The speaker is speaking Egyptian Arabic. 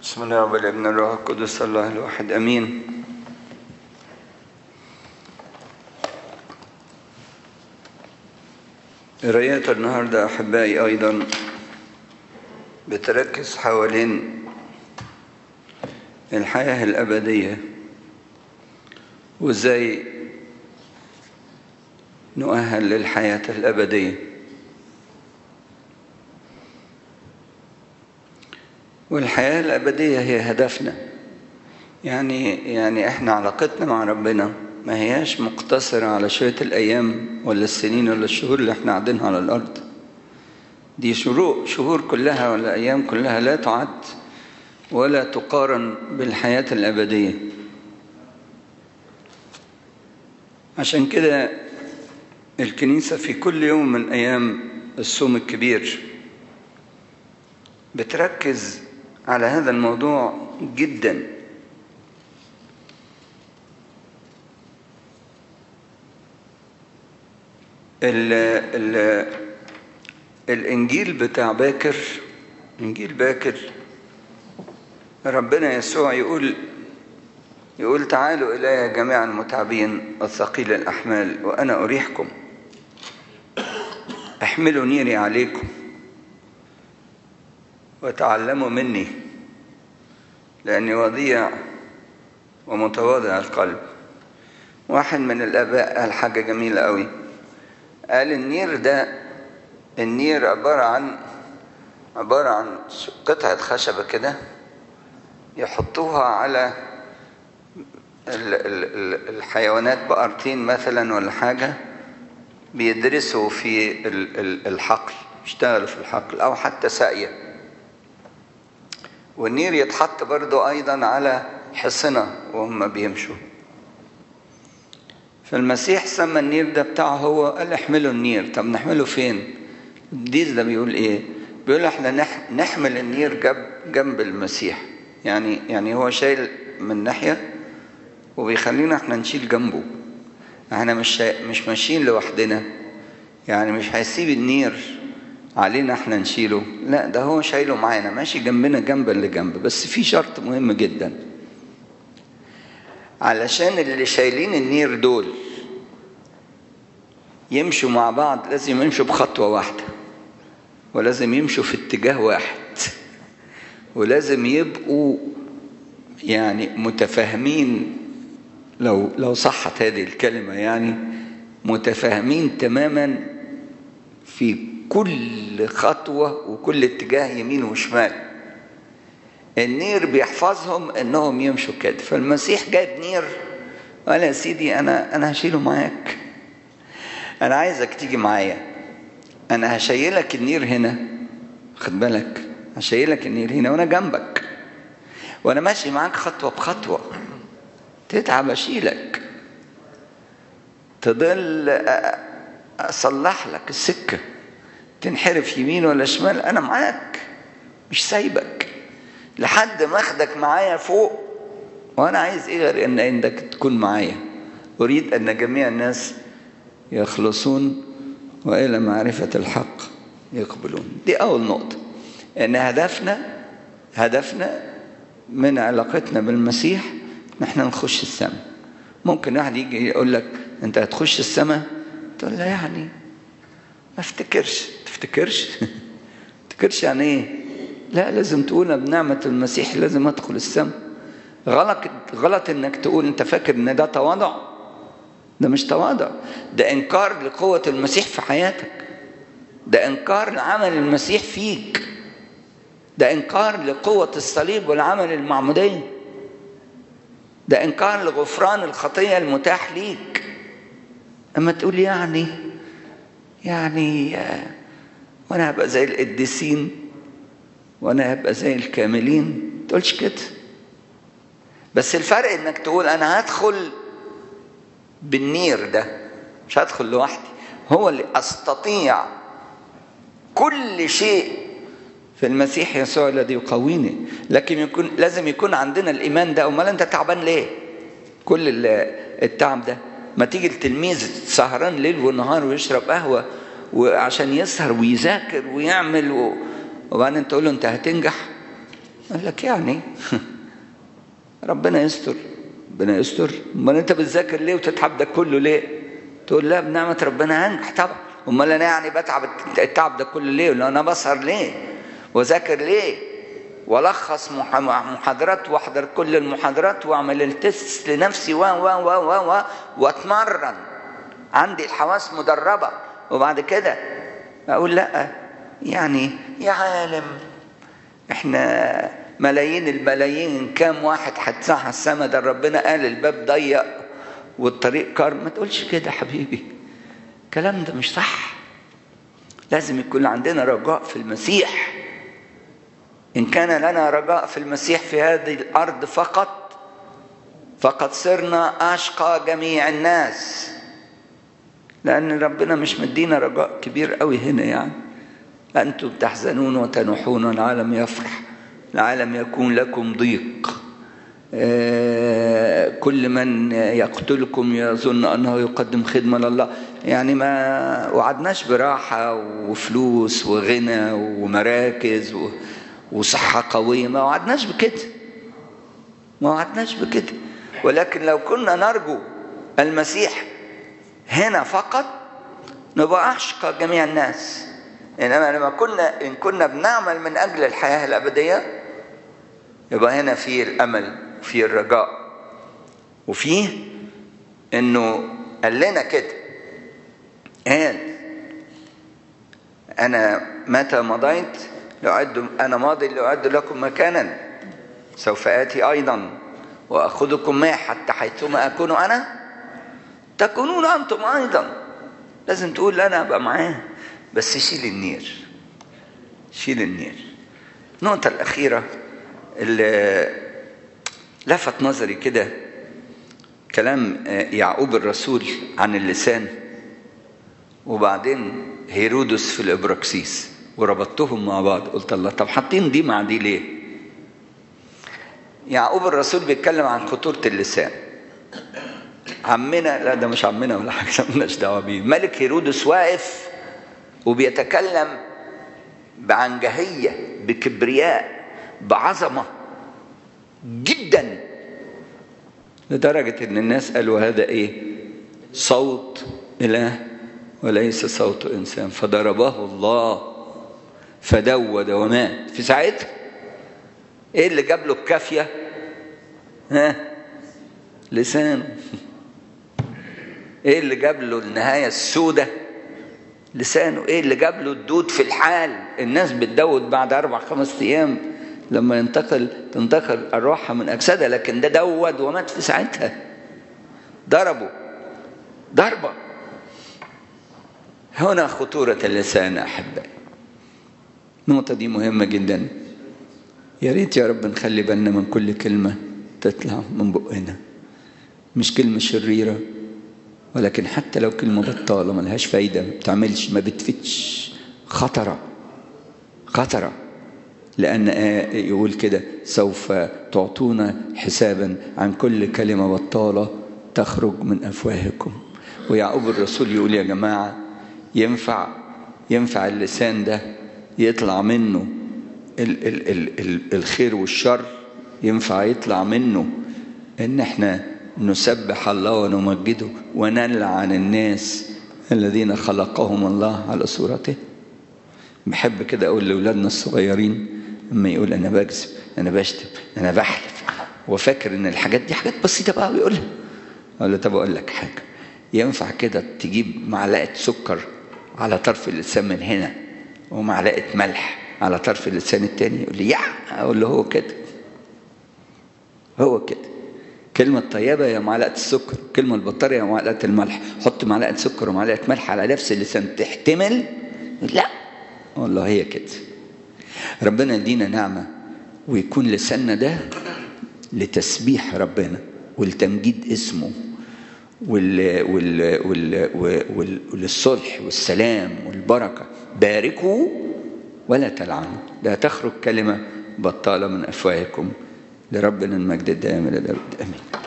بسم الله والابن الروح القدس الله الواحد امين قرايات النهارده احبائي ايضا بتركز حوالين الحياه الابديه وازاي نؤهل للحياه الابديه والحياة الأبدية هي هدفنا يعني يعني احنا علاقتنا مع ربنا ما هياش مقتصرة على شوية الأيام ولا السنين ولا الشهور اللي احنا قاعدينها على الأرض دي شروق شهور كلها ولا أيام كلها لا تعد ولا تقارن بالحياة الأبدية عشان كده الكنيسة في كل يوم من أيام الصوم الكبير بتركز على هذا الموضوع جدا ال ال الانجيل بتاع باكر انجيل باكر ربنا يسوع يقول يقول تعالوا الي جميعا المتعبين الثقيل الاحمال وانا اريحكم احملوا نيري عليكم وتعلموا مني لأني وضيع ومتواضع القلب واحد من الآباء قال حاجة جميلة قوي قال النير ده النير عبارة عن عبارة عن قطعة خشبة كده يحطوها على الحيوانات بقرتين مثلا ولا حاجة بيدرسوا في الحقل يشتغلوا في الحقل أو حتى ساقية والنير يتحط برضو أيضا على حصنة وهم بيمشوا فالمسيح سمى النير ده بتاعه هو قال احملوا النير طب نحمله فين الديز ده بيقول ايه بيقول احنا نحمل النير جنب جنب المسيح يعني يعني هو شايل من ناحية وبيخلينا احنا نشيل جنبه احنا مش مش ماشيين لوحدنا يعني مش هيسيب النير علينا احنا نشيله لا ده هو شايله معانا ماشي جنبنا جنب اللي جنب بس في شرط مهم جدا علشان اللي شايلين النير دول يمشوا مع بعض لازم يمشوا بخطوة واحدة ولازم يمشوا في اتجاه واحد ولازم يبقوا يعني متفاهمين لو لو صحت هذه الكلمة يعني متفاهمين تماما في كل خطوة وكل اتجاه يمين وشمال النير بيحفظهم انهم يمشوا كده فالمسيح جاب نير قال يا سيدي انا انا هشيله معاك انا عايزك تيجي معايا انا هشيلك النير هنا خد بالك هشيلك النير هنا وانا جنبك وانا ماشي معاك خطوه بخطوه تتعب اشيلك تضل اصلح لك السكه تنحرف يمين ولا شمال انا معاك مش سايبك لحد ما اخدك معايا فوق وانا عايز ايه غير ان انك تكون معايا اريد ان جميع الناس يخلصون والى معرفه الحق يقبلون دي اول نقطه ان هدفنا هدفنا من علاقتنا بالمسيح نحن نخش السماء ممكن واحد يجي يقول لك انت هتخش السماء تقول له يعني ما افتكرش تفتكرش تفتكرش يعني ايه لا لازم تقول بنعمة المسيح لازم ادخل السماء غلط غلط انك تقول انت فاكر ان ده تواضع ده مش تواضع ده انكار لقوة المسيح في حياتك ده انكار لعمل المسيح فيك ده انكار لقوة الصليب والعمل المعمودية ده انكار لغفران الخطية المتاح ليك اما تقول يعني يعني وانا هبقى زي القديسين وانا هبقى زي الكاملين تقولش كده بس الفرق انك تقول انا هدخل بالنير ده مش هدخل لوحدي هو اللي استطيع كل شيء في المسيح يسوع الذي يقويني لكن يكون لازم يكون عندنا الايمان ده امال انت تعبان ليه كل التعب ده ما تيجي التلميذ سهران ليل ونهار ويشرب قهوه وعشان يسهر ويذاكر ويعمل و... وبعدين تقول له انت هتنجح قال لك يعني ربنا يستر ربنا يستر امال انت بتذاكر ليه وتتعب ده كله ليه تقول لا بنعمه ربنا هنجح طبعا امال انا يعني بتعب التعب ده كله ليه ولا انا بسهر ليه واذاكر ليه والخص محاضرات واحضر كل المحاضرات واعمل التست لنفسي و و و و و واتمرن عندي الحواس مدربه وبعد كده اقول لا يعني يا عالم احنا ملايين الملايين كام واحد هتسعى السما ده ربنا قال الباب ضيق والطريق كار ما تقولش كده حبيبي الكلام ده مش صح لازم يكون عندنا رجاء في المسيح إن كان لنا رجاء في المسيح في هذه الأرض فقط فقد صرنا أشقى جميع الناس لأن ربنا مش مدينا رجاء كبير قوي هنا يعني أنتم تحزنون وتنوحون والعالم يفرح العالم يكون لكم ضيق كل من يقتلكم يظن أنه يقدم خدمة لله يعني ما وعدناش براحة وفلوس وغنى ومراكز وصحة قوية ما وعدناش بكده ما وعدناش بكده ولكن لو كنا نرجو المسيح هنا فقط نبقى أشقى جميع الناس إنما لما كنا إن كنا بنعمل من أجل الحياة الأبدية يبقى هنا في الأمل وفي الرجاء وفيه إنه قال لنا كده قال أنا متى مضيت لأعد أنا ماضي لأعد لكم مكانا سوف آتي أيضا وأخذكم معي حتى حيثما أكون أنا تكونون أنتم أيضا لازم تقول أنا أبقى معاه بس شيل النير شيل النير النقطة الأخيرة اللي لفت نظري كده كلام يعقوب الرسول عن اللسان وبعدين هيرودس في الإبراكسيس وربطتهم مع بعض قلت الله طب حاطين دي مع دي ليه يعقوب الرسول بيتكلم عن خطورة اللسان عمنا لا ده مش عمنا ولا حاجة مالناش دعوة بيه ملك هيرودس واقف وبيتكلم بعنجهية بكبرياء بعظمة جدا لدرجة ان الناس قالوا هذا ايه صوت اله وليس صوت انسان فضربه الله فدود ومات في ساعتها ايه اللي جاب له الكافيه ها لسانه ايه اللي جاب له النهايه السوداء لسانه ايه اللي جاب له الدود في الحال الناس بتدود بعد اربع خمس ايام لما ينتقل تنتقل ارواحها من اجسادها لكن ده دود ومات في ساعتها ضربه ضربه هنا خطوره اللسان احبائي النقطة دي مهمة جدا يا ريت يا رب نخلي بالنا من كل كلمة تطلع من بقنا مش كلمة شريرة ولكن حتى لو كلمة بطالة ملهاش فايدة ما بتعملش ما بتفتش خطرة خطرة لأن يقول كده سوف تعطونا حسابا عن كل كلمة بطالة تخرج من أفواهكم ويعقوب الرسول يقول يا جماعة ينفع ينفع اللسان ده يطلع منه ال ال ال ال الخير والشر ينفع يطلع منه ان احنا نسبح الله ونمجده ونلعن الناس الذين خلقهم الله على صورته بحب كده اقول لاولادنا الصغيرين لما يقول انا بكذب انا بشتم انا بحلف وفاكر ان الحاجات دي حاجات بسيطه بقى ويقولها اقول له طب اقول لك حاجه ينفع كده تجيب معلقه سكر على طرف اللسان من هنا ومعلقه ملح على طرف اللسان التاني يقول لي يا اقول له هو كده هو كده كلمة طيبة يا معلقة السكر كلمة البطارية يا معلقة الملح حط معلقة سكر ومعلقة ملح على نفس اللسان تحتمل لا والله هي كده ربنا يدينا نعمة ويكون لساننا ده لتسبيح ربنا ولتمجيد اسمه وال وال وال وال وللصلح والسلام والبركة باركوا ولا تلعنوا لا تخرج كلمة بطالة من أفواهكم لربنا المجد الدائم إلى الأبد آمين